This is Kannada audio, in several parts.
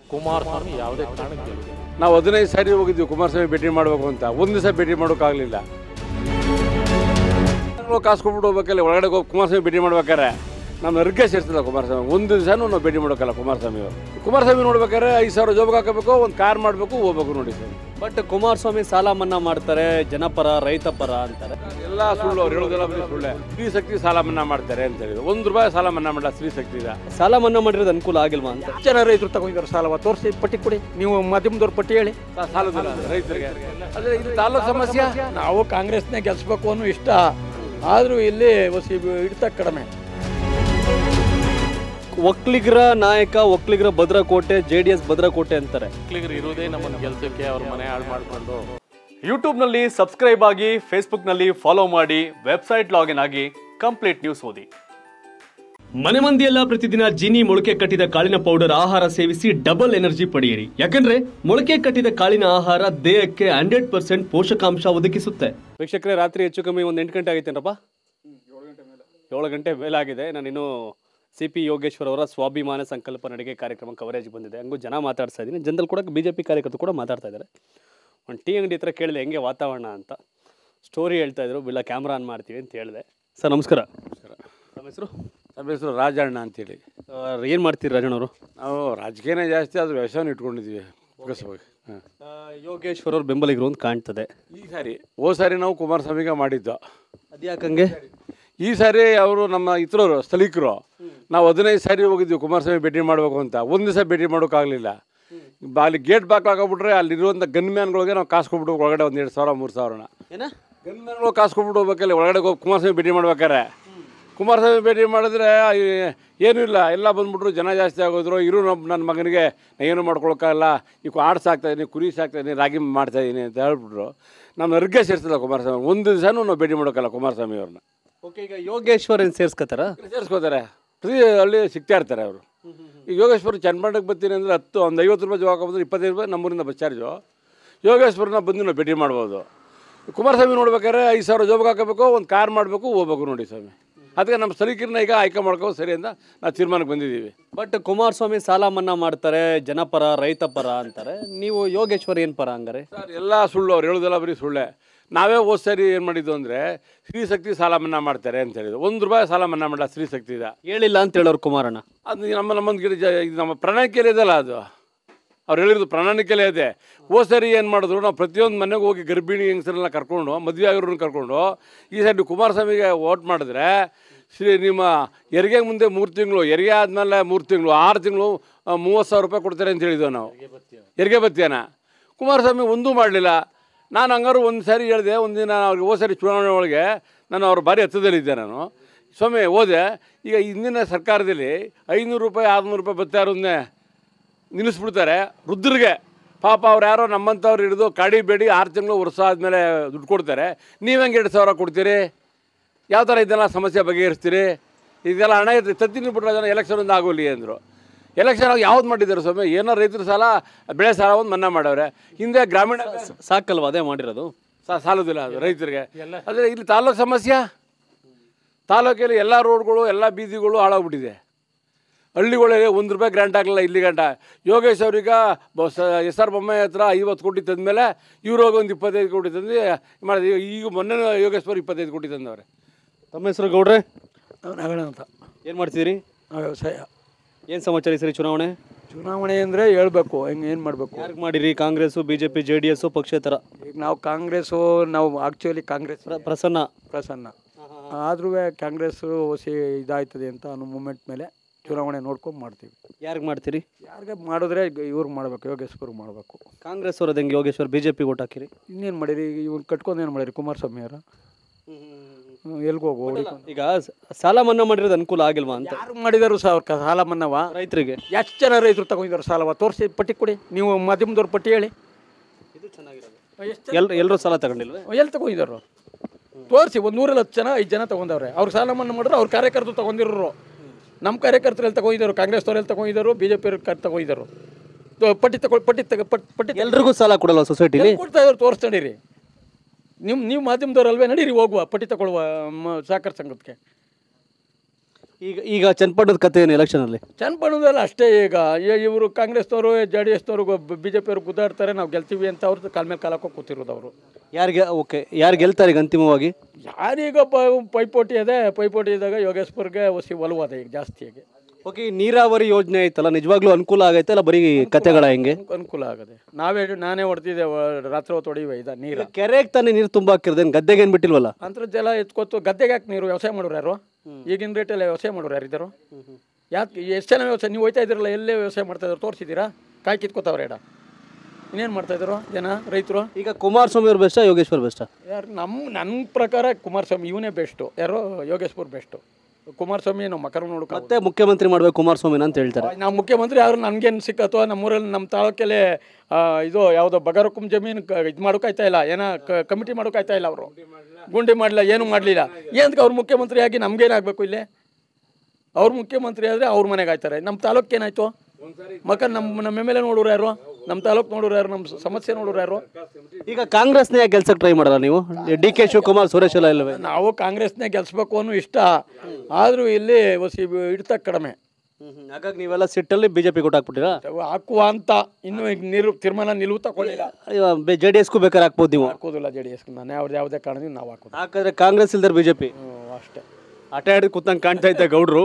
ಕುಮಾರಸ್ವಾಮಿ ಯಾವುದೇ ಕಾರಣಕ್ಕೆ ಗೆಲ್ಲುವುದಿಲ್ಲ. ನಾವು ಹದಿನೈದು ಸಾರಿ ಹೋಗಿದ್ವಿ ಕುಮಾರಸ್ವಾಮಿ ಭೇಟಿ ಮಾಡಬೇಕು ಅಂತ ಒಂದು ದಿವಸ ಭೇಟಿ ಮಾಡೋಕ್ಕಾಗಲಿಲ್ಲ ಕಾಸು ಕೊಟ್ಬಿಟ್ಟು ಹೋಗ್ಬೇಕಲ್ಲ ಒಳಗಡೆ ಹೋಗಿ ಕುಮಾರಸ್ವಾಮಿ ಭೇಟಿ ಮಾಡ್ಬೇಕಾರೆ ನಮ್ಮ ಅರ್ಗೆ ಸೇರಿಸಿಲ್ಲ ಕುಮಾರಸ್ವಾಮಿ ಒಂದು ದಿವಸನೂ ನಾವು ಭೇಟಿ ಮಾಡೋಕ್ಕಲ್ಲ ಕುಮಾರಸ್ವಾಮಿ ಅವರು ಕುಮಾರಸ್ವಾಮಿ ನೋಡ್ಬೇಕಾದ್ರೆ ಐದು ಸಾವಿರ ಜೋಬ್ಗೆ ಹಾಕಬೇಕು ಒಂದು ಕಾರ್ ಮಾಡಬೇಕು ಹೋಗ್ಬೇಕು ನೋಡಿ ಸರ್ ಬಟ್ ಕುಮಾರಸ್ವಾಮಿ ಸಾಲ ಮನ್ನಾ ಮಾಡ್ತಾರೆ ಜನಪರ ರೈತ ಪರ ಅಂತಾರೆ ಎಲ್ಲ ಸುಳ್ಳು ಅವ್ರು ಹೇಳೋದೆಲ್ಲ ಬರೀ ಸುಳ್ಳೆ ಸ್ತ್ರೀ ಶಕ್ತಿ ಸಾಲ ಮನ್ನಾ ಮಾಡ್ತಾರೆ ಅಂತ ಹೇಳಿದ್ರು ಒಂದು ರೂಪಾಯಿ ಸಾಲ ಮನ್ನಾ ಮಾಡಲ್ಲ ಸ್ತ್ರೀ ಶಕ್ತಿದ ಸಾಲ ಮನ್ನಾ ಮಾಡಿರೋದು ಅನುಕೂಲ ಆಗಿಲ್ವಾ ಅಂತ ಜನ ರೈತರು ತಗೊಂಡಿದ್ದಾರೆ ಸಾಲವ ತೋರಿಸಿ ಪಟ್ಟಿ ಕೊಡಿ ನೀವು ಮಾಧ್ಯಮದವ್ರ ಪಟ್ಟಿ ಹೇಳಿ ಸಾಲದಿಲ್ಲ ರೈತರಿಗೆ ಆದರೆ ಇದು ತಾಲೂಕು ಸಮಸ್ಯೆ ನಾವು ಕಾಂಗ್ರೆಸ್ನೇ ಗೆಲ್ಸ್ಬೇಕು ಅನ್ನೋ ಇಷ್ಟ ಆದರೂ ಇಲ್ಲಿ ಹೊಸಿ ಹಿಡಿತ ಕಡಿಮೆ ಒಕ್ಕಲಿಗರ ನಾಯಕ ಒಕ್ಕಲಿಗರ ಭದ್ರಕೋಟೆ ಜೆ ಡಿ ಎಸ್ ಭದ್ರಕೋಟೆ ಅಂತಾರೆ ಒಕ್ಕಲಿಗರು ಇರುವುದೇ ನಮ್ಮನ್ನು ಗೆಲ್ಸಕ್ಕೆ ಅವ್ರ ಮನೆ ಹಾಳು ಮಾಡಿಕೊಂಡು ಯೂಟ್ಯೂಬ್ನಲ್ಲಿ ಸಬ್ಸ್ಕ್ರೈಬ್ ಆಗಿ ಫೇಸ್ಬುಕ್ನಲ್ಲಿ ಫಾಲೋ ಮಾಡಿ ವೆಬ್ಸೈಟ್ ಲಾಗಿನ್ ಆಗಿ ಕಂಪ್ಲೀಟ್ ನ್ಯೂಸ್ ಓದಿ ಮನೆ ಮಂದಿಯೆಲ್ಲ ಪ್ರತಿದಿನ ಜೀನಿ ಮೊಳಕೆ ಕಟ್ಟಿದ ಕಾಳಿನ ಪೌಡರ್ ಆಹಾರ ಸೇವಿಸಿ ಡಬಲ್ ಎನರ್ಜಿ ಪಡೆಯಿರಿ ಯಾಕಂದ್ರೆ ಮೊಳಕೆ ಕಟ್ಟಿದ ಕಾಳಿನ ಆಹಾರ ದೇಹಕ್ಕೆ ಹಂಡ್ರೆಡ್ ಪರ್ಸೆಂಟ್ ಪೋಷಕಾಂಶ ಒದಗಿಸುತ್ತೆ ವೀಕ್ಷಕರೇ ರಾತ್ರಿ ಹೆಚ್ಚು ಕಮ್ಮಿ ಒಂದು ಎಂಟು ಗಂಟೆ ಆಗೈತೇನಪ್ಪ ಏಳು ಗಂಟೆ ಮೇಲಾಗಿದೆ ನಾನಿನ್ನು ಸಿ ಪಿ ಯೋಗೇಶ್ವರ್ ಅವರ ಸ್ವಾಭಿಮಾನ ಸಂಕಲ್ಪ ನಡಿಗೆ ಕಾರ್ಯಕ್ರಮ ಕವರೇಜ್ ಬಂದಿದೆ ಹಂಗೂ ಜನ ಮಾತಾಡ್ತಾ ಇದ್ದೀನಿ ಜನದಲ್ಲಿ ಕೂಡ ಬಿ ಜೆ ಪಿ ಕಾರ್ಯಕರ್ತರು ಕೂಡ ಮಾತಾಡ್ತಾ ಇದ್ದಾರೆ ಒಂದು ಟೀ ಅಂಗಡಿ ಹತ್ರ ಕೇಳಿದೆ ಹೆಂಗೆ ವಾತಾವರಣ ಅಂತ ಸ್ಟೋರಿ ಹೇಳ್ತಾ ಇದ್ರು ಬಿಲ್ಲ ಕ್ಯಾಮ್ರಾ ಆನ್ ಮಾಡ್ತೀವಿ ಅಂತ ಹೇಳಿದೆ ಸರ್ ನಮಸ್ಕಾರ ನಮ್ಮ ಹೆಸರು ನಮ್ಮ ಹೆಸರು ರಾಜಣ್ಣ ಅಂತೇಳಿ ಏನು ಮಾಡ್ತೀರಿ ರಾಜಣ್ಣವರು ನಾವು ರಾಜಕೀಯನೇ ಜಾಸ್ತಿ ಆದರೂ ವ್ಯವಸಾಯನ ಇಟ್ಕೊಂಡಿದ್ದೀವಿ ಮುಗಿಸ್ಬೇಕು ಹಾಂ ಯೋಗೇಶ್ವರ್ ಅವ್ರ ಬೆಂಬಲಿಗರು ಅಂತ ಕಾಣ್ತದೆ ಈ ಸಾರಿ ಓ ಸಾರಿ ನಾವು ಕುಮಾರಸ್ವಾಮಿಗೆ ಮಾಡಿದ್ದು ಅದ್ಯಾಕಂಗೆ ಈ ಸಾರಿ ಅವರು ನಮ್ಮ ಇತರರು ಸ್ಥಳೀಕರು ನಾವು ಹದಿನೈದು ಸಾರಿ ಹೋಗಿದ್ವಿ ಕುಮಾರಸ್ವಾಮಿ ಭೇಟಿ ಮಾಡಬೇಕು ಅಂತ ಒಂದು ದಿವಸ ಭೇಟಿ ಮಾಡೋಕ್ಕಾಗಲಿಲ್ಲ ಬ- ಅಲ್ಲಿ ಗೇಟ್ ಬಾಕ್ಲಾಗ್ಬಿಟ್ರೆ ಅಲ್ಲಿರುವಂಥ ಗನ್ಮ್ಯಾನ್ಗಳಿಗೆ ನಾವು ಕಾಸು ಕೊಟ್ಬಿಟ್ಟು ಒಳಗಡೆ ಒಂದು ಎರಡು ಸಾವಿರ ಮೂರು ಸಾವಿರನ ಏನ ಗನ್ಮ್ಯಾನ್ಗಳು ಕಾಸು ಕೊಟ್ಬಿಟ್ಟು ಹೋಗ್ಬೇಕಲ್ಲ ಒಳಗಡೆ ಹೋಗಿ ಕುಮಾರಸ್ವಾಮಿ ಭೇಟಿ ಮಾಡ್ಬೇಕಾರೆ ಕುಮಾರಸ್ವಾಮಿ ಭೇಟಿ ಮಾಡಿದ್ರೆ ಈ- ಏನೂ ಇಲ್ಲ ಎಲ್ಲ ಬಂದ್ಬಿಟ್ರು ಜನ ಜಾಸ್ತಿ ಆಗೋದ್ರು ಇರು ನಮ್ಮ ನನ್ನ ಮಗನಿಗೆ ನಾ ಏನು ಮಾಡ್ಕೊಳಕ್ಕಾಗಲ್ಲ ಈಗ ಆಡು ಸಾಕ್ತಾಯಿದ್ದೀನಿ ಕುರಿ ಸಾಕ್ತಾಯಿದ್ದೀನಿ ರಾಗಿ ಮಾಡ್ತಾಯಿದ್ದೀನಿ ಅಂತ ಹೇಳ್ಬಿಟ್ರು ನಮ್ಮ ಅರ್ಗೆ ಸೇರಿಸಿಲ್ಲ ಕುಮಾರಸ್ವಾಮಿ ಒಂದು ದಿವಸನೂ ನಾವು ಭೇಟಿ ಮಾಡೋಕ್ಕಲ್ಲ ಕುಮಾರಸ್ವಾಮಿ ಅವ್ರನ್ನ ಓಕೆ ಈಗ ಯೋಗೇಶ್ವರ್ ಏನು ಸೇರ್ಸ್ಕೊತಾರ ಸೇರಿಸ್ಕೋತಾರೆ ಪ್ರತಿ ಹಳ್ಳಿ ಸಿಗ್ತಾ ಇರ್ತಾರೆ ಅವರು ಈಗ ಯೋಗೇಶ್ವರ ಚನ್ನಪಟ್ಟಣಕ್ಕೆ ಬರ್ತೀನಿ ಅಂದರೆ ಹತ್ತು ಒಂದು ಐವತ್ತು ರೂಪಾಯಿ ಜವಾಬ್ ಬಂದ್ರೆ ಇಪ್ಪತ್ತೈದು ರೂಪಾಯಿ ನಮ್ಮೂರಿಂದ ಬಸ್ ಚಾರ್ಜು ಯೋಗೇಶ್ವರನ ಬಂದು ನಾವು ಭೇಟಿ ಮಾಡ್ಬೋದು ಕುಮಾರಸ್ವಾಮಿ ನೋಡ್ಬೇಕಾದ್ರೆ ಐದು ಸಾವಿರ ಜೋಬ್ಗೆ ಹಾಕಬೇಕು ಒಂದು ಕಾರ್ ಮಾಡಬೇಕು ಹೋಗ್ಬೇಕು ನೋಡಿ ಸ್ವಾಮಿ ಅದಕ್ಕೆ ನಮ್ಮ ಸ್ಥಳೀಕರನ್ನ ಈಗ ಆಯ್ಕೆ ಮಾಡ್ಕೋ ಸರಿ ಅಂತ ನಾವು ತೀರ್ಮಾನಕ್ಕೆ ಬಂದಿದ್ದೀವಿ ಬಟ್ ಕುಮಾರಸ್ವಾಮಿ ಸಾಲ ಮನ್ನಾ ಮಾಡ್ತಾರೆ ಜನಪರ ರೈತ ಪರ ಅಂತಾರೆ ನೀವು ಯೋಗೇಶ್ವರ್ ಏನು ಪರ ಹಂಗಾರೆ ಸರ್ ಎಲ್ಲ ಸುಳ್ಳು ಅವ್ರು ಹೇಳೋದೆಲ್ಲ ಬರೀ ಸುಳ್ಳೆ ನಾವೇ ಹೋದ್ ಸರಿ ಏನು ಮಾಡಿದ್ದು ಅಂದರೆ ಸ್ತ್ರೀಶಕ್ತಿ ಸಾಲ ಮನ್ನಾ ಮಾಡ್ತಾರೆ ಅಂತ ಹೇಳಿದ್ರು ಒಂದು ರೂಪಾಯಿ ಸಾಲ ಮನ್ನಾ ಮಾಡಲ್ಲ ಸ್ತ್ರೀಶಕ್ತಿದ ಹೇಳಿಲ್ಲ ಅಂತ ಹೇಳೋರು ಕುಮಾರಣ್ಣ ಅದು ನಮ್ಮ ನಮ್ಮೊಂದು ಗಿಡ ಜ ಇದು ನಮ್ಮ ಪ್ರಣಾಳಿಕೆಯಲ್ಲಿ ಇದೆಯಲ್ಲ ಅದು ಅವ್ರು ಹೇಳಿರೋದು ಪ್ರಣಾಳಿಕೆಯಲ್ಲೇ ಇದೆ ಹೋದ್ ಸರಿ ಏನು ಮಾಡಿದ್ರು ನಾವು ಪ್ರತಿಯೊಂದು ಮನೆಗೆ ಹೋಗಿ ಗರ್ಭಿಣಿ ಹೆಂಗಸರನ್ನ ಕರ್ಕೊಂಡು ಮದುವೆ ಆಗಿರೋರನ್ನ ಕರ್ಕೊಂಡು ಈ ಸರಿ ಕುಮಾರಸ್ವಾಮಿಗೆ ವೋಟ್ ಮಾಡಿದ್ರೆ ಶ್ರೀ ನಿಮ್ಮ ಹೆರಿಗೆ ಮುಂದೆ ಮೂರು ತಿಂಗಳು ಹೆರಿಗೆ ಆದಮೇಲೆ ಮೂರು ತಿಂಗಳು ಆರು ತಿಂಗಳು ಮೂವತ್ತು ಸಾವಿರ ರೂಪಾಯಿ ಕೊಡ್ತಾರೆ ಅಂತ ಹೇಳಿದ್ವಿ ನಾವು ಹೆರಿಗೆ ಬತ್ತಿಯನ ಕುಮಾರಸ್ವಾಮಿ ಒಂದೂ ಮಾಡಲಿಲ್ಲ ನಾನು ಹಂಗಾರು ಒಂದು ಸಾರಿ ಹೇಳಿದೆ ಒಂದಿನ ಅವ್ರಿಗೆ ಹೋದ ಸಾರಿ ಚುನಾವಣೆ ಒಳಗೆ ನಾನು ಅವ್ರ ಭಾರಿ ಹತ್ತದಲ್ಲಿದ್ದೆ ನಾನು ಸ್ವಾಮಿ ಹೋದೆ ಈಗ ಇಂದಿನ ಸರ್ಕಾರದಲ್ಲಿ ಐನೂರು ರೂಪಾಯಿ ಆರುನೂರು ರೂಪಾಯಿ ಬರ್ತಾ ಇರೋದನ್ನೇ ನಿಲ್ಲಿಸ್ಬಿಡ್ತಾರೆ ವೃದ್ಧರಿಗೆ ಪಾಪ ಅವ್ರು ಯಾರೋ ನಮ್ಮಂಥವ್ರು ಹಿಡಿದು ಕಾಡಿ ಬೇಡಿ ಆರು ತಿಂಗಳು ವರ್ಷ ಆದಮೇಲೆ ದುಡ್ಡು ಕೊಡ್ತಾರೆ ನೀವು ಹೆಂಗೆ ಎರಡು ಸಾವಿರ ಕೊಡ್ತೀರಿ ಯಾವ ಥರ ಇದೆಲ್ಲ ಸಮಸ್ಯೆ ಬಗೆಹರಿಸ್ತೀರಿ ಇದೆಲ್ಲ ಹಣ ಇರ್ತದೆ ತತ್ತೀನಿ ಬಿಟ್ರೆ ಜನ ಎಲೆಕ್ಷನ್ ಒಂದು ಆಗೋಲಿ ಅಂದರು ಎಲೆಕ್ಷನ್ ಆಗಿ ಯಾವ್ದು ಮಾಡಿದ್ದಾರೆ ಸ್ವಾಮಿ ಏನೋ ರೈತರ ಸಾಲ ಬೆಳೆ ಸಾಲ ಒಂದು ಮನ್ನಾ ಮಾಡವ್ರೆ ಹಿಂದೆ ಗ್ರಾಮೀಣ ಸಾಕಲ್ವಾ ಅದೇ ಮಾಡಿರೋದು ಸಾ- ಸಾಲೋದಿಲ್ಲ ಅದು ರೈತರಿಗೆ ಆದರೆ ಇಲ್ಲಿ ತಾಲೂಕು ಸಮಸ್ಯೆ ತಾಲೂಕಲ್ಲಿ ಎಲ್ಲ ರೋಡ್ಗಳು ಎಲ್ಲ ಬೀದಿಗಳು ಹಾಳಾಗ್ಬಿಟ್ಟಿದೆ ಹಳ್ಳಿಗಳಲ್ಲಿ ಒಂದು ರೂಪಾಯಿ ಗ್ರ್ಯಾಂಟ್ ಆಗಲಿಲ್ಲ ಇಲ್ಲಿ ಗಂಟ ಯೋಗೇಶ್ ಅವ್ರೀಗ ಬಸ್ ಎಸ್ ಆರ್ ಬೊಮ್ಮಾಯಿ ಹತ್ರ ಐವತ್ತು ಕೋಟಿ ತಂದಮೇಲೆ ಇವ್ರೋಗ ಒಂದು ಇಪ್ಪತ್ತೈದು ಕೋಟಿ ತಂದು ಮಾಡಿದೆ ಈಗ ಮೊನ್ನೆ ಯೋಗೇಶ್ವರ್ ಇಪ್ಪತ್ತೈದು ಕೋಟಿ ತಂದವ್ರೆ ತಮ್ಮ ಹೆಸರು ಗೌಡ್ರೆ ನಾಗಣ ಅಂತ ಏನು ಮಾಡ್ತಿದ್ದೀರಿ ನಾವು ವ್ಯವಸಾಯ ಏನು ಸಮಾಚಾರ ಈ ಸರಿ ಚುನಾವಣೆ ಚುನಾವಣೆ ಅಂದರೆ ಹೇಳ್ಬೇಕು ಹೆಂಗೆ ಏನು ಮಾಡಬೇಕು ಯಾರಿಗೆ ಮಾಡಿರಿ Congress B J P J D S ಪಕ್ಷೇತರ ಈಗ ನಾವು ಕಾಂಗ್ರೆಸ್ಸು ನಾವು ಆ್ಯಕ್ಚುಲಿ ಕಾಂಗ್ರೆಸ್ ಪ್ರ- ಪ್ರಸನ್ನ ಪ್ರಸನ್ನ ಆದ್ರೂ ಕಾಂಗ್ರೆಸ್ಸು ಹೊಸಿ ಇದಾಯ್ತದೆ ಅಂತ ಅನ್ನೋ ಮೂಮೆಂಟ್ ಮೇಲೆ ಚುನಾವಣೆ ನೋಡ್ಕೊಂಡು ಮಾಡ್ತೀವಿ ಯಾರಿಗೆ ಮಾಡ್ತೀರಿ ಯಾರಿಗೆ ಮಾಡಿದ್ರೆ ಇವ್ರಿಗೆ ಮಾಡಬೇಕು ಯೋಗೇಶ್ವರ್ಗೆ ಮಾಡಬೇಕು ಕಾಂಗ್ರೆಸ್ ಅವ್ರದ್ದು ಹೆಂಗೆ Yogeshwar B J P vote ಹಾಕಿರಿ ಇನ್ನೇನು ಮಾಡಿರಿ ಇವ್ನು ಕಟ್ಕೊಂಡು ಏನು ಮಾಡಿರಿ ಕುಮಾರಸ್ವಾಮಿ ಅವರ ಎಲ್ಗೆ ಹೋಗು ಹೊಡಿಕೊಂಡು ಈಗ ಸ- ಸಾಲ ಮನ್ನಾ ಮಾಡಿರೋದು ಅನುಕೂಲ ಆಗಿಲ್ವಾ ಅಂತ ಯಾರು ಮಾಡಿದಾರು ಸಹ ಅವ್ರ ಕ- ಸಾಲ ಮನ್ನವ ರೈತರಿಗೆ ಎಷ್ಟು ಜನ ರೈತರು ತಗೊಂಡಿದ್ದಾರೆ ಸಾಲವ ತೋರಿಸಿ ಪಟ್ಟಿ ಕೊಡಿ ನೀವು ಮಾಧ್ಯಮದವ್ರ ಪಟ್ಟಿ ಹೇಳಿ ಎಷ್ಟು ಎಲ್ ಎಲ್ಲರೂ ಸಾಲ ತಗೊಂಡಿಲ್ವೇ ಎಲ್ಲಿ ತಗೊಂಡಿದ್ದಾರೆ ತೋರಿಸಿ ಒಂದು ನೂರಲ್ಲಿ ಹತ್ತು ಜನ ಐದು ಜನ ತಗೊಂಡವ್ರೆ ಅವ್ರು ಸಾಲ ಮನ್ನಾ ಮಾಡಿದ್ರೆ ಅವ್ರ ಕಾರ್ಯಕರ್ತರು ತಗೊಂಡಿರೋರು ನಮ್ಮ ಕಾರ್ಯಕರ್ತರು ಎಲ್ಲಿ ತಗೊಂಡಿದ್ದಾರೆ ಕಾಂಗ್ರೆಸ್ದವ್ರು ಎಲ್ಲಿ ತಗೊಂಡಿದ್ದಾರೆ ಬಿ ಜೆ ಪಿ ಅವ್ರು ತಗೊಂಡಿದ್ದಾರೆ ಪಟ್ಟಿ ತಗೊಳ್ ಪಟ್ಟಿ ತಗ ಪಟ್ ಪಟ್ಟಿ ತಗೊ- ಎಲ್ರಿಗೂ ಸಾಲ ಕೊಡಲ್ಲ ಸೊಸೈಟಿಲಿ ಎಲ್ಲಿ ಕೊಡ್ತಾ ಇದ್ದಾರೆ ತೋರಿಸ್ತಾಡಿರಿ ನಿಮ್ಮ ನೀವು ಮಾಧ್ಯಮದವ್ರು ಅಲ್ವೇ ನಡೀರಿ ಹೋಗುವ ಪಟ್ಟಿ ತಗೊಳ್ಳುವ ಮ- ಸಹಕಾರ ಸಂಘಕ್ಕೆ ಈಗ ಈಗ ಚನ್ನಪಟ್ಟಣದ ಕತೆ ಏನು ಎಲೆಕ್ಷನಲ್ಲಿ ಚನ್ನಪಟ್ಟಣದಲ್ಲಿ ಅಷ್ಟೇ ಈಗ ಇವರು ಕಾಂಗ್ರೆಸ್ನವರು ಜೆ ಡಿ ಎಸ್ನವರು ಬಿ ಜೆ ಪಿಯವರು ಗುದ್ದಾಡ್ತಾರೆ ನಾವು ಗೆಲ್ತೀವಿ ಅಂತ ಅವ್ರದ್ದು ಕಾಲ ಮೇಲೆ ಕಾಲಕ್ಕೆ ಕೂತಿರೋದು ಅವರು ಯಾರಿಗೆ ಓಕೆ ಯಾರು ಗೆಲ್ತಾರೆ ಈಗ ಅಂತಿಮವಾಗಿ ಯಾರೀಗ ಪ ಪೈಪೋಟಿ ಇದೆ ಪೈಪೋಟಿ ಇದ್ದಾಗ ಯೋಗೇಶ್ವರ್ಗೆ ಒಸಿ ಒಲವಾದ ಈಗ ಜಾಸ್ತಿಯಾಗಿ ಓಕೆ ಈ ನೀರಾವರಿ ಯೋಜನೆ ಐತಲ್ಲ ನಿಜವಾಗ್ಲೂ ಅನುಕೂಲ ಆಗೈತೆ ಅಲ್ಲ ಬರೀ ಕತೆಗಳ ಹೆಂಗೆ ಅನುಕೂಲ ಆಗದೆ ನಾವೇ ನಾನೇ ಹೊಡ್ತಿದ್ದೆ ವ- ರಾತ್ರಿ ಹೊತ್ತು ಹೊಡಿವೆ ಇದ ನೀರ ಕೆರೆಗೆ ತಾನೇ ನೀರು ತುಂಬ ಹಾಕಿರ್ದೇನು ಗದ್ದೆಗೆ ಏನು ಬಿಟ್ಟಿಲ್ವಲ್ಲ ಅಂತರ್ಜಲ ಎತ್ಕೊತ್ತು ಗದ್ದೆಗೆ ಯಾಕೆ ನೀರು ವ್ಯವಸಾಯ ಮಾಡೋರು ಯಾರು ಈಗಿನ ರೇಟಲ್ಲಿ ವ್ಯವಸಾಯ ಮಾಡೋರು ಯಾರಿದ್ದಾರು ಯಾಕೆ ಎಷ್ಟು ಜನ ವ್ಯವಸಾಯ ನೀವು ಹೋಯ್ತಾ ಇದ್ದೀರಲ್ಲ ಎಲ್ಲೇ ವ್ಯವಸಾಯ ಮಾಡ್ತಾ ಇದ್ರು ತೋರಿಸಿದ್ದೀರಾ ಕಾಯಿ ಕಿತ್ಕೋತಾವ್ರೆ ಎಡ ಇನ್ನೇನು ಮಾಡ್ತಾಯಿದ್ರು ಜನ ರೈತರು ಈಗ ಕುಮಾರಸ್ವಾಮಿ ಅವ್ರು ಬೆಸ್ಟಾ ಯೋಗೇಶ್ವರ್ ಬೆಸ್ಟಾ ಯಾರು ನಮ್ಮ ನನ್ನ ಪ್ರಕಾರ ಕುಮಾರಸ್ವಾಮಿ ಇವನೇ ಬೆಸ್ಟು ಯಾರೋ ಯೋಗೇಶ್ವರ್ ಬೆಸ್ಟು ಕುಮಾರಸ್ವಾಮಿ ನಾವು ಮಕರ ನೋಡ್ಕೊ ಮತ್ತೆ ಮುಖ್ಯಮಂತ್ರಿ ಮಾಡ್ಬೇಕು ಕುಮಾರಸ್ವಾಮಿನ ಅಂತ ಹೇಳ್ತಾರೆ ನಾವು ಮುಖ್ಯಮಂತ್ರಿ ಯಾರು ನನಗೇನು ಸಿಕ್ಕತ್ತೋ ನಮ್ಮೂರಲ್ಲಿ ನಮ್ಮ ತಾಲೂಕಲ್ಲಿ ಆ, ಇದು ಯಾವುದೋ ಬಗರಕುಂ ಜಮೀನು ಇದು ಮಾಡೋಕಾಯ್ತಾ ಇಲ್ಲ ಏನೋ ಕಮಿಟಿ ಮಾಡೋಕಾಯ್ತಾ ಇಲ್ಲ ಅವರು ಗುಂಡಿ ಮಾಡಲಿಲ್ಲ ಏನು ಮಾಡಲಿಲ್ಲ ಏನಕ್ಕೆ ಅವ್ರು ಮುಖ್ಯಮಂತ್ರಿ ಆಗಿ ನಮ್ಗೇನಾಗಬೇಕು ಇಲ್ಲಿ ಅವ್ರು ಮುಖ್ಯಮಂತ್ರಿ ಆದರೆ ಅವ್ರ ಮನೆಗೆ ಆಯ್ತಾರೆ ನಮ್ಮ ತಾಲೂಕು ಏನಾಯ್ತು ಮಕ ನಮ್ಮ ನಮ್ಮ ಎಮ್ ಎಲ್ ಎ ನೋಡೋರು ಯಾರು ನಮ್ಮ ತಾಲೂಕು ನೋಡೋರು ಯಾರು ನಮ್ಮ ಸಮಸ್ಯೆ ನೋಡೋರು ಯಾರು ಈಗ ಕಾಂಗ್ರೆಸ್ನೇ ಯಾಕೆ ಗೆಲ್ಸಕ್ಕೆ ಟ್ರೈ ಮಾಡಲ್ಲ ನೀವು ಡಿ ಕೆ ಶಿವಕುಮಾರ್ ಸುರೇಶ್ ಎಲ್ಲ ಇಲ್ಲವೇ ನಾವು ಕಾಂಗ್ರೆಸ್ನೇ ಗೆಲ್ಸ್ಬೇಕು ಅನ್ನೋ ಇಷ್ಟ ಆದರೂ ಇಲ್ಲಿ ಹೊಸಿ ಇಡ್ತಕ್ಕ ಕಡಿಮೆ ಹಾಗಾಗಿ ನೀವೆಲ್ಲ ಸಿಟ್ಟಲ್ಲಿ ಬಿಜೆಪಿ ಕೊಟ್ಟು ಹಾಕ್ಬಿಟ್ಟಿರಾ ಹಾಕುವ ಅಂತ ಇನ್ನೂ ಈಗ ನಿರು ತೀರ್ಮಾನ ನಿಲುವು ತಗೊಳ್ಳಿಲ್ಲ ಜೆ ಡಿ ಎಸ್ಗೂ ಬೇಕಾದ್ರೆ ಹಾಕ್ಬೋದು ನೀವು ಹಾಕೋದಿಲ್ಲ ಜೆ ಡಿ ಎಸ್ ನಾನು ಯಾವ್ದು ಯಾವುದೇ ಕಾರಣದಿಂದ ನಾವು ಹಾಕೋದು ಹಾಕಿದ್ರೆ ಕಾಂಗ್ರೆಸ್ ಇಲ್ದಾರೆ ಬಿಜೆಪಿ ಹ್ಮ್, ಅಷ್ಟೇ ಆಟ ಆಡಿ ಕೂತಂಗೆ ಕಾಣ್ತಾ ಇದ್ದೆ ಗೌಡ್ರು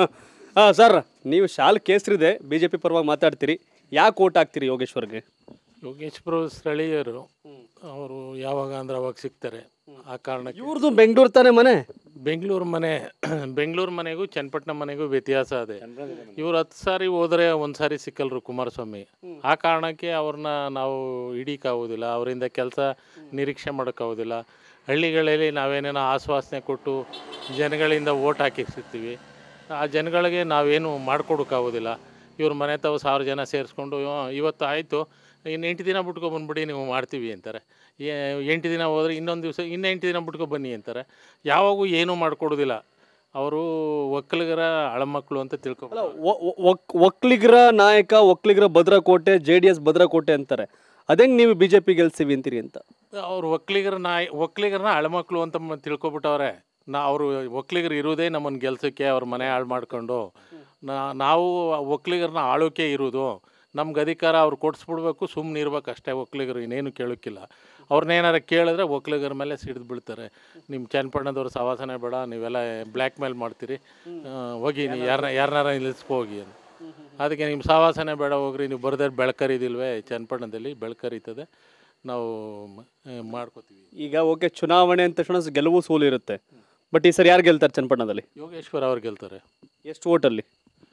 ಹಾಂ ಸರ್ ನೀವು ಶಾಲ್ ಕೇಸರಿದೆ ಬಿ ಜೆ ಪಿ ಪರವಾಗಿ ಮಾತಾಡ್ತೀರಿ ಯಾಕೆ ಓಟ್ ಹಾಕ್ತೀರಿ ಯೋಗೇಶ್ವರ್ಗೆ ಯೋಗೇಶ್ವರ ಸ್ಥಳೀಯರು ಅವರು ಯಾವಾಗ ಅಂದ್ರೆ ಅವಾಗ ಸಿಗ್ತಾರೆ ಆ ಕಾರಣಕ್ಕೆ ಇವ್ರದ್ದು ಬೆಂಗಳೂರು ತಾನೇ ಮನೆ ಬೆಂಗಳೂರು ಮನೆ ಬೆಂಗಳೂರು ಮನೆಗೂ ಚನ್ನಪಟ್ಟಣ ಮನೆಗೂ ವ್ಯತ್ಯಾಸ ಇದೆ ಇವ್ರು ಹತ್ತು ಸಾರಿ ಹೋದರೆ ಒಂದು ಸಾರಿ ಸಿಕ್ಕಲ್ರು ಕುಮಾರಸ್ವಾಮಿ ಆ ಕಾರಣಕ್ಕೆ ಅವ್ರನ್ನ ನಾವು ಹಿಡೀಕಾಗೋದಿಲ್ಲ ಅವರಿಂದ ಕೆಲಸ ನಿರೀಕ್ಷೆ ಮಾಡೋಕ್ಕಾಗೋದಿಲ್ಲ ಹಳ್ಳಿಗಳಲ್ಲಿ ನಾವೇನೇನೋ ಆಶ್ವಾಸನೆ ಕೊಟ್ಟು ಜನಗಳಿಂದ ಓಟ್ ಹಾಕಿಸಿರ್ತೀವಿ ಆ ಜನಗಳಿಗೆ ನಾವೇನು ಮಾಡ್ಕೊಡೋಕ್ಕಾಗೋದಿಲ್ಲ ಇವ್ರ ಮನೆ ತಾವು ಸಾವಿರ ಜನ ಸೇರಿಸ್ಕೊಂಡು ಇವತ್ತು ಆಯಿತು ಇನ್ನು ಎಂಟು ದಿನ ಬಿಟ್ಕೊ ಬಂದ್ಬಿಡಿ ನೀವು ಮಾಡ್ತೀವಿ ಅಂತಾರೆ ಏ- ಎಂಟು ದಿನ ಹೋದ್ರೆ ಇನ್ನೊಂದು ದಿವಸ ಇನ್ನು ಎಂಟು ದಿನ ಬಿಟ್ಕೊ ಬನ್ನಿ ಅಂತಾರೆ ಯಾವಾಗೂ ಏನೂ ಮಾಡಿಕೊಡೋದಿಲ್ಲ ಅವರು ಒಕ್ಕಲಿಗರ ಅಳಮಕ್ಕಳು ಅಂತ ತಿಳ್ಕೊ ಒ- ಒ- ಒಕ್- ಒಕ್ಕಲಿಗರ ನಾಯಕ ಒಕ್ಕಲಿಗರ ಭದ್ರಕೋಟೆ ಜೆ ಡಿ ಎಸ್ ಭದ್ರಕೋಟೆ ಅಂತಾರೆ ಅದಂಗೆ ನೀವು ಬಿ ಜೆ ಪಿ ಗೆಲ್ಸಿವಿ ಅಂತೀರಿ ಅಂತ ಅವ್ರು ಒಕ್ಕಲಿಗರ ನಾಯಿ ಒಕ್ಕಲಿಗರನ್ನ ಅಳಮಕ್ಕಳು ಅಂತ ಮ- ತಿಳ್ಕೊಬಿಟ್ಟವ್ರೆ ನಾ ಅವರು ಒಕ್ಕಲಿಗರು ಇರೋದೇ ನಮ್ಮನ್ನು ಗೆಲ್ಸೋಕ್ಕೆ ಅವ್ರ ಮನೆ ಹಾಳು ಮಾಡ್ಕೊಂಡು ನಾ- ನಾವು ಒಕ್ಕಲಿಗರನ್ನ ಆಳೋಕೆ ಇರೋದು ನಮ್ಗೆ ಅಧಿಕಾರ ಅವ್ರು ಕೊಡಿಸ್ಬಿಡ್ಬೇಕು ಸುಮ್ಮನೆ ಇರ್ಬೇಕು ಅಷ್ಟೇ ಒಕ್ಕಲಿಗರು ಇನ್ನೇನು ಕೇಳೋಕ್ಕಿಲ್ಲ ಅವ್ರನ್ನೇನಾರ ಕೇಳಿದ್ರೆ ಒಕ್ಕಲಿಗರ ಮೇಲೆ ಸಿಡಿದು ಬೀಳ್ತಾರೆ ನಿಮ್ಮ ಚನ್ನಪಟ್ಟಣದವ್ರು ಸವಾಸನೆ ಬೇಡ ನೀವೆಲ್ಲ ಬ್ಲ್ಯಾಕ್ ಮೇಲ್ ಮಾಡ್ತೀರಿ ಆ, ಹೋಗಿ ನೀವು ಯಾರನ್ನ ಯಾರನ್ನಾರ ನಿಲ್ಲಿಸ್ಕೊ ಹೋಗಿ ಅಂತ ಅದಕ್ಕೆ ನಿಮ್ಮ ಸವಾಸನೆ ಬೇಡ ಹೋಗ್ರಿ ನೀವು ಬರದೇ ಬೆಳಕರಿದಿಲ್ವೇ ಚನ್ನಪಟ್ಟಣದಲ್ಲಿ ಬೆಳಕರಿತದೆ ನಾವು ಮ- ಆ, ಮಾಡ್ಕೋತೀವಿ ಈಗ ಓಕೆ ಚುನಾವಣೆ ಅಂದ ತಕ್ಷಣ ಗೆಲುವು ಸೋಲು ಇರುತ್ತೆ ಬಟ್ ಈ ಸರಿ ಯಾರು ಗೆಲ್ತಾರೆ ಚನ್ನಪಟ್ಟಣದಲ್ಲಿ ಯೋಗೇಶ್ವರ್ ಅವ್ರು ಗೆಲ್ತಾರೆ ಎಷ್ಟು ಓಟಲ್ಲಿ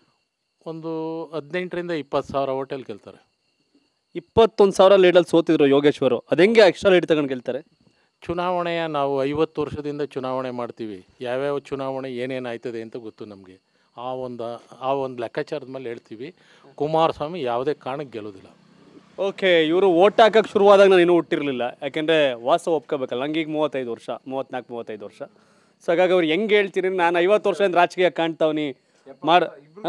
ಒಂದು ಹದಿನೆಂಟರಿಂದ ಇಪ್ಪತ್ತು ಸಾವಿರ ಹೋಟೆಲ್ ಗೆಲ್ತಾರೆ ಇಪ್ಪತ್ತೊಂದು ಸಾವಿರ ಲೀಡಲ್ಲಿ ಸೋತಿದ್ರು ಯೋಗೇಶ್ವರು ಅದೆಂಗೆ ಎಕ್ಸ್ಟ್ರಾ ಲೀಡ್ ತಗೊಂಡು ಗೆಲ್ತಾರೆ ಚುನಾವಣೆಯ ನಾವು ಐವತ್ತು ವರ್ಷದಿಂದ ಚುನಾವಣೆ ಮಾಡ್ತೀವಿ ಯಾವ್ಯಾವ ಚುನಾವಣೆ ಏನೇನು ಆಯ್ತದೆ ಅಂತ ಗೊತ್ತು ನಮಗೆ ಆ ಒಂದು ಆ ಒಂದು ಲೆಕ್ಕಾಚಾರದ ಮೇಲೆ ಹೇಳ್ತೀವಿ ಕುಮಾರಸ್ವಾಮಿ ಯಾವುದೇ ಕಾರಣಕ್ಕೆ ಗೆಲ್ಲೋದಿಲ್ಲ ಓಕೆ ಇವರು ಓಟ್ ಹಾಕಕ್ಕೆ ಶುರುವಾದಾಗ ನಾನು ಇನ್ನೂ ಹುಟ್ಟಿರಲಿಲ್ಲ ಯಾಕೆಂದರೆ ವಾಸ ಒಪ್ಕೋಬೇಕಲ್ಲ ನಂಗೆ ಈಗ ಮೂವತ್ತೈದು ವರ್ಷ ಮೂವತ್ನಾಲ್ಕು ಮೂವತ್ತೈದು ವರ್ಷ ಸೊ ಹಾಗಾಗಿ ಅವ್ರು ಹೆಂಗೆ ಹೇಳ್ತೀನಿ ನಾನು ಐವತ್ತು ವರ್ಷದಿಂದ ರಾಜಕೀಯ ಕಾಣ್ತಾವ್ನಿ ಮಾಡ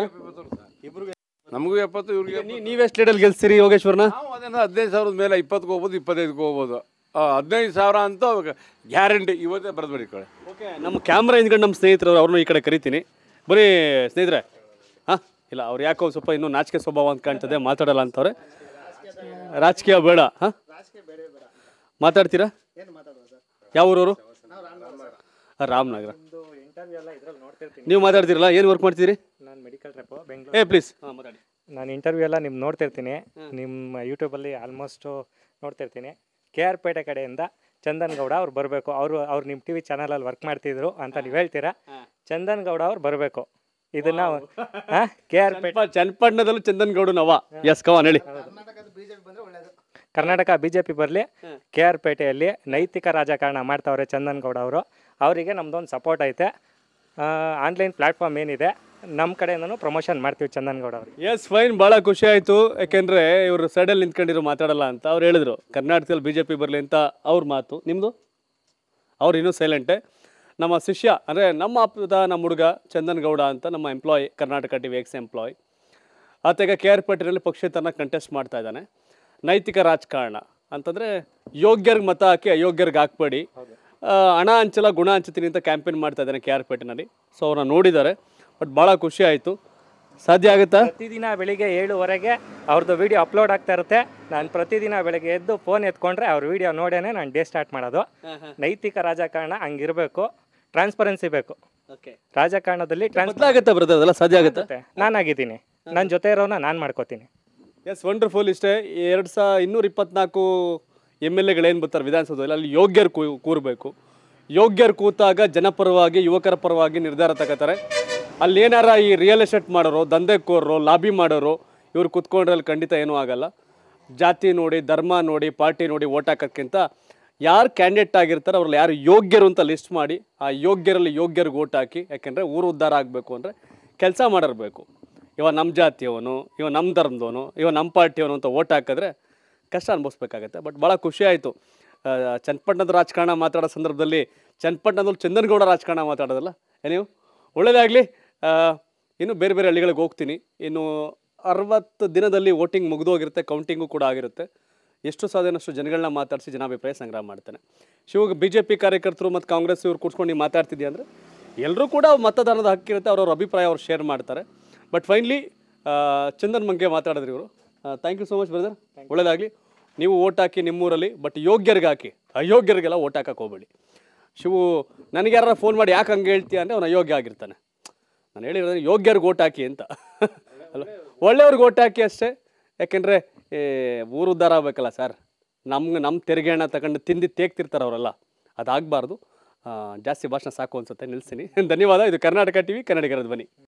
ನಮಗೂ ಎಪ್ಪತ್ತು ಇವ್ರಿಗೆ ನೀವೆಷ್ಟು ಲೀಡಲ್ಲಿ ಗೆಲ್ಸಿರಿ ಯೋಗೇಶ್ವರ್ನ ನಾವು ಅದನ್ನು ಹದಿನೈದು ಸಾವಿರದ ಮೇಲೆ ಇಪ್ಪತ್ತಿಗೆ ಹೋಗ್ಬೋದು ಇಪ್ಪತ್ತೈದಕ್ಕೆ ಹೋಗ್ಬೋದು ಆ, ಹದಿನೈದು ಸಾವಿರ ಅಂತ ಗ್ಯಾರಂಟಿ ಇವತ್ತೇ ಬರೆದ್ಬಿಡಿ ಕಡೆ ಓಕೆ ನಮ್ಮ ಕ್ಯಾಮ್ರಾ ಹಿಂದ್ಗಡೆ ನಮ್ಮ ಸ್ನೇಹಿತರು ಅವ್ರನ್ನೂ ಈ ಕಡೆ ಕರಿತೀನಿ ಬರೀ ಸ್ನೇಹಿತರೆ ಹಾಂ ಇಲ್ಲ ಅವ್ರು ಯಾಕೋ ಸ್ವಲ್ಪ ಇನ್ನೂ ನಾಚಿಕೆ ಸ್ವಭಾವ ಅಂತ ಕಾಣ್ತದೆ ಮಾತಾಡಲ್ಲ ಅಂತವ್ರೆ ರಾಜಕೀಯ ಬೇಡ ಹಾಂ ಮಾತಾಡ್ತೀರಾ ಯಾವ ಊರವರು ರಾಮನಗರ ನೀವು ಮಾತಾಡ್ತೀರಲ್ಲ ಏನು ವರ್ಕ್ ಮಾಡ್ತೀರಿ ನಾನು ಮೆಡಿಕಲ್ ರೆಪೋ ಬೆಂಗಳೂರು ಏ ಪ್ಲೀಸ್ ಹಾಂ ಮಾತಾಡಿ ನಾನು ಇಂಟರ್ವ್ಯೂ ಎಲ್ಲ ನಿಮ್ಮ ನೋಡ್ತಿರ್ತೀನಿ ನಿಮ್ಮ ಯೂಟ್ಯೂಬಲ್ಲಿ ಆಲ್ಮೋಸ್ಟು ನೋಡ್ತಿರ್ತೀನಿ ಕೆ ಆರ್ ಪೇಟೆ ಕಡೆಯಿಂದ ಚಂದನ್ ಗೌಡ ಅವ್ರು ಬರಬೇಕು ಅವರು ಅವ್ರು ನಿಮ್ಮ ಟಿ ವಿ ಚಾನಲಲ್ಲಿ ವರ್ಕ್ ಮಾಡ್ತಿದ್ರು ಅಂತ ನೀವು ಹೇಳ್ತೀರಾ ಚಂದನ್ ಗೌಡ ಅವ್ರು ಬರಬೇಕು ಇದನ್ನ ಕೆ ಆರ್ ಪೇಟೆ ಚನ್ನಪ- ಚನ್ನಪಟ್ಟಣದಲ್ಲೂ ಚಂದನ್ ಗೌಡು ನವ ಎಸ್ ಕವಾನ್ ಹೇಳಿ ಕರ್ನಾಟಕ ಬಿ ಜೆ ಪಿ ಬರಲಿ ಕೆ ಆರ್ ಪೇಟೆಯಲ್ಲಿ ನೈತಿಕ ರಾಜಕಾರಣ ಮಾಡ್ತಾವ್ರೆ ಚಂದನ್ ಗೌಡ ಅವರು ಅವರಿಗೆ ನಮ್ದೊಂದು ಸಪೋರ್ಟ್ ಐತೆ ಆನ್ಲೈನ್ ಪ್ಲ್ಯಾಟ್ಫಾರ್ಮ್ ಏನಿದೆ ನಮ್ಮ ಕಡೆಯಿಂದನೂ ಪ್ರಮೋಷನ್ ಮಾಡ್ತೀವಿ ಚಂದನ್ ಗೌಡ ಅವ್ರಿಗೆ ಎಸ್ ಫೈನ್ ಭಾಳ ಖುಷಿ ಆಯಿತು ಯಾಕೆಂದರೆ ಇವರು ಸೈಡಲ್ಲಿ ನಿಂತ್ಕೊಂಡಿರೋ ಮಾತಾಡಲ್ಲ ಅಂತ ಅವ್ರು ಹೇಳಿದ್ರು ಕರ್ನಾಟಕದಲ್ಲಿ ಬಿ ಜೆ ಪಿ ಬರಲಿ ಅಂತ ಅವ್ರ ಮಾತು ನಿಮ್ಮದು ಅವ್ರು ಇನ್ನೂ ಸೈಲೆಂಟೆ ನಮ್ಮ ಶಿಷ್ಯ ಅಂದರೆ ನಮ್ಮ ಆಪ್ತ ನಮ್ಮ ಹುಡುಗ ಚಂದನ್ ಗೌಡ ಅಂತ ನಮ್ಮ employee Karnataka T V ex employee ಆತ ಕೆ ಆರ್ ಪೇಟೆಯಲ್ಲಿ ಪಕ್ಷೇತರನ ಕಂಟೆಸ್ಟ್ ಮಾಡ್ತಾ ಇದ್ದಾನೆ ನೈತಿಕ ರಾಜಕಾರಣ ಅಂತಂದರೆ ಯೋಗ್ಯರಿಗೆ ಮತ ಹಾಕಿ ಅಯೋಗ್ಯರಿಗೆ ಹಾಕ್ಬೇಡಿ ಆ, ಹಣ ಹಂಚಲ ಗುಣ ಹಂಚುತ್ತೀನಿ ಅಂತ ಕ್ಯಾಂಪೇನ್ ಮಾಡ್ತಾ ಇದ್ದಾನೆ ಕೆ ಆರ್ ಪೇಟೆನಲ್ಲಿ ಸೊ ಅವ್ರನ್ನ ನೋಡಿದ್ದಾರೆ ಬಟ್ ಭಾಳ ಖುಷಿ ಆಯಿತು ಸಾಧ್ಯ ಆಗುತ್ತಾ ಪ್ರತಿದಿನ ಬೆಳಿಗ್ಗೆ ಏಳುವರೆಗೆ ಅವ್ರದ್ದು ವಿಡಿಯೋ ಅಪ್ಲೋಡ್ ಆಗ್ತಾ ಇರುತ್ತೆ ನಾನು ಪ್ರತಿದಿನ ಬೆಳಗ್ಗೆ ಎದ್ದು ಫೋನ್ ಎತ್ಕೊಂಡ್ರೆ ಅವ್ರ ವಿಡಿಯೋ ನೋಡೇನೆ ನಾನು ಡೇ ಸ್ಟಾರ್ಟ್ ಮಾಡೋದು ನೈತಿಕ ರಾಜಕಾರಣ ಹಂಗಿರಬೇಕು ಟ್ರಾನ್ಸ್ಪರೆನ್ಸಿ ಬೇಕು ರಾಜಕಾರಣದಲ್ಲಿ ಟ್ರಾನ್ಸ್ ಬದಲಾಗತ್ತಾ ಬ್ರದರ್ ಅದೆಲ್ಲ ಸಾಧ್ಯ ಆಗುತ್ತಾ ನಾನಾಗಿದ್ದೀನಿ ನನ್ನ ಜೊತೆ ಇರೋನ ನಾನು ಮಾಡ್ಕೋತೀನಿ ಎಸ್ ವಂಡರ್ಫುಲ್ ಇಷ್ಟೇ ಎರಡು ಸಾ ಇನ್ನೂರ ಇಪ್ಪತ್ನಾಲ್ಕು ಎಮ್ ಎಲ್ ಎಗಳೇನು ಬರ್ತಾರೆ ವಿಧಾನಸೌಧದಲ್ಲಿ ಅಲ್ಲಿ ಯೋಗ್ಯರು ಕೂ ಕೂರಬೇಕು ಯೋಗ್ಯರು ಕೂತಾಗ ಜನಪರವಾಗಿ ಯುವಕರ ಪರವಾಗಿ ನಿರ್ಧಾರ ತಗೋತಾರೆ ಅಲ್ಲಿ ಏನಾರ ಈ ರಿಯಲ್ ಎಸ್ಟೇಟ್ ಮಾಡೋರು ದಂಧೆಕೋರರು ಲಾಬಿ ಮಾಡೋರು ಇವ್ರು ಕೂತ್ಕೊಂಡ್ರೆ ಅಲ್ಲಿ ಖಂಡಿತ ಏನೂ ಆಗಲ್ಲ ಜಾತಿ ನೋಡಿ ಧರ್ಮ ನೋಡಿ ಪಾರ್ಟಿ ನೋಡಿ ಓಟ್ ಹಾಕೋಕ್ಕಿಂತ ಯಾರು ಕ್ಯಾಂಡಿಡೇಟ್ ಆಗಿರ್ತಾರೆ ಅವ್ರಲ್ಲಿ ಯಾರು ಯೋಗ್ಯರು ಅಂತ ಲಿಸ್ಟ್ ಮಾಡಿ ಆ ಯೋಗ್ಯರಲ್ಲಿ ಯೋಗ್ಯರಿಗೆ ಓಟ್ ಹಾಕಿ ಯಾಕೆಂದರೆ ಊರು ಉದ್ಧಾರ ಆಗಬೇಕು ಅಂದರೆ ಕೆಲಸ ಮಾಡಿರ್ಬೇಕು ಇವ ನಮ್ಮ ಜಾತಿಯವನು ಇವ ನಮ್ಮ ಧರ್ಮದವನು ಇವ ನಮ್ಮ ಪಾರ್ಟಿಯವನು ಅಂತ ಓಟ್ ಹಾಕಿದ್ರೆ ಕಷ್ಟ ಅನುಭವಿಸ್ಬೇಕಾಗತ್ತೆ ಬಟ್ ಭಾಳ ಖುಷಿ ಆಯಿತು ಚನ್ನಪಟ್ಟಣದ ರಾಜಕಾರಣ ಮಾತಾಡೋ ಸಂದರ್ಭದಲ್ಲಿ ಚನ್ನಪಟ್ಟಣದಲ್ಲಿ ಚಂದನಗೌಡ ರಾಜಕಾರಣ ಮಾತಾಡೋದಲ್ಲ ನೀವು ಒಳ್ಳೆಯದಾಗಲಿ ಇನ್ನು ಬೇರೆ ಬೇರೆ ಹಳ್ಳಿಗಳಿಗೆ ಹೋಗ್ತೀನಿ ಇನ್ನು ಅರವತ್ತು ದಿನದಲ್ಲಿ ವೋಟಿಂಗ್ ಮುಗಿದೋಗಿರುತ್ತೆ ಕೌಂಟಿಂಗು ಕೂಡ ಆಗಿರುತ್ತೆ ಎಷ್ಟು ಸಾಧ್ಯನಷ್ಟು ಜನಗಳನ್ನ ಮಾತಾಡಿಸಿ ಜನಾಭಿಪ್ರಾಯ ಸಂಗ್ರಹ ಮಾಡ್ತಾನೆ ಶಿವಾಗ ಬಿ ಜೆ ಪಿ ಕಾರ್ಯಕರ್ತರು ಮತ್ತು ಕಾಂಗ್ರೆಸ್ ಇವ್ರು ಕೂಡ್ಸ್ಕೊಂಡು ನೀವು ಮಾತಾಡ್ತಿದ್ದೀಯ ಅಂದರೆ ಎಲ್ಲರೂ ಕೂಡ ಮತದಾನದ ಹಕ್ಕಿರುತ್ತೆ ಅವ್ರವ್ರ ಅಭಿಪ್ರಾಯ ಅವ್ರು ಶೇರ್ ಮಾಡ್ತಾರೆ ಬಟ್ ಫೈನ್ಲಿ ಚಂದನ್ ಮಂಗೆ ಮಾತಾಡಿದ್ರಿ ಇವರು thank you so much brother ಒಳ್ಳೇದಾಗಲಿ ನೀವು ಓಟ್ ಹಾಕಿ ನಿಮ್ಮೂರಲ್ಲಿ ಬಟ್ ಯೋಗ್ಯರಿಗೆ ಹಾಕಿ ಅಯೋಗ್ಯರಿಗೆಲ್ಲ ಓಟ್ ಹಾಕಕ್ಕೆ ಹೋಗಬೇಡಿ ಶಿವು ನನಗೆ ಯಾರು ಫೋನ್ ಮಾಡಿ ಯಾಕೆ ಹಂಗೆ ಹೇಳ್ತೀಯ ಅಂದರೆ ಅವನು ಅಯೋಗ್ಯ ಆಗಿರ್ತಾನೆ ನಾನು ಹೇಳಿರೋದು ಯೋಗ್ಯರಿಗೆ ಓಟ್ ಹಾಕಿ ಅಂತ ಅಲ್ಲ ಒಳ್ಳೆಯವ್ರಿಗೆ ಓಟ್ ಹಾಕಿ ಅಷ್ಟೇ ಯಾಕೆಂದರೆ ಊರು ಉದ್ಧಾರ ಆಗಬೇಕಲ್ಲ ಸರ್ ನಮ್ಗೆ ನಮ್ಮ ತೆರಿಗೆ ಹಣ ತಗೊಂಡು ತಿಂದು ತೇಗ್ತಿರ್ತಾರೆ ಅವರೆಲ್ಲ ಅದಾಗಬಾರ್ದು ಜಾಸ್ತಿ ಭಾಷಣ ಸಾಕು ಅನ್ಸುತ್ತೆ ನಿಲ್ಲಿಸ್ತೀನಿ ಧನ್ಯವಾದ ಇದು ಕರ್ನಾಟಕ ಟಿ ವಿ ಕನ್ನಡಿಗರ ಧ್ವನಿ